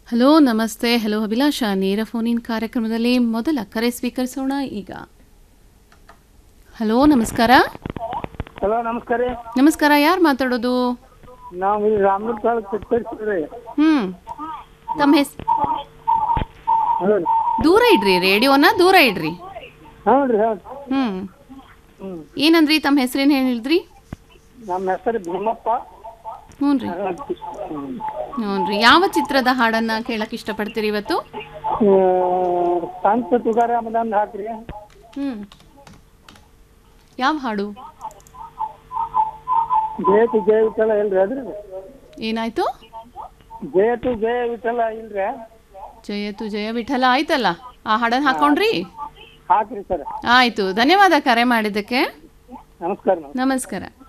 hello ನಮಸ್ತೆ hello ಅಭಿಲಾಷ ನೇರ phone-in ಕಾರ್ಯಕ್ರಮದಲ್ಲಿ ಮೊದಲ ಕರೆ ಸ್ವೀಕರಿಸೋಣ ಈಗ ಹಲೋ ನಮಸ್ಕಾರ ಹಲೋ ನಮಸ್ಕಾರ ರೀ ನಮಸ್ಕಾರ ಯಾರು ಮಾತಾಡೋದು ನಾವು ಇಲ್ಲಿ ರಾಮನೂರ್ ತಾಲೂಕ್ ಚಿಕ್ಕಪೇಟೆ ಹ್ಮ್ ತಮ್ಮ ಹೆಸ್ ಹಲೋ ರೀ ದೂರ ಇಡ್ರಿ ರೇಡಿಯೋನ ದೂರ ಇಡ್ರಿ ಹ್ಞೂ ರೀ ಹೌದು ಹ್ಮ್ ಹ್ಞೂ ಏನಂದ್ರಿ ತಮ್ಮ ಹೆಸರೇನು ಹೇಳಿದ್ರಿ ನಮ್ಮ ಹೆಸರು ಭೀಮಪ್ಪ ಹ್ಞೂ ರೀ ಹ್ಞೂ ರೀ ಯಾವ ಚಿತ್ರದ ಹಾಡನ್ನ ಕೇಳಕ್ ಇಷ್ಟಪಡ್ತೀರಿ ಇವತ್ತು ಸಂತ ತುಕಾರಾಮದಂದು ಹಾಕ್ರಿ ಹ್ಮ್ ಯಾವ ಹಾಡು ಜಯ ತು ಜಯ ವಿಠಲ ಇಲ್ರಿ ಅದ್ರಿ ಏನಾಯ್ತು ಜಯ ತು ಜಯ ವಿಠಲ ಇಲ್ರಿ ಜಯತು ಜಯ ವಿಠಲ ಆಯ್ತಲ್ಲ ಆ ಹಾಡನ್ನ ಹಾಕೊಂಡ್ರಿ ಹಾಕ್ರಿ ಸರ್ ಆಯ್ತು ಧನ್ಯವಾದ ಕರೆ ಮಾಡಿದ್ದಕ್ಕೆ ನಮಸ್ಕಾರ ಮೇಡಮ್ ನಮಸ್ಕಾರ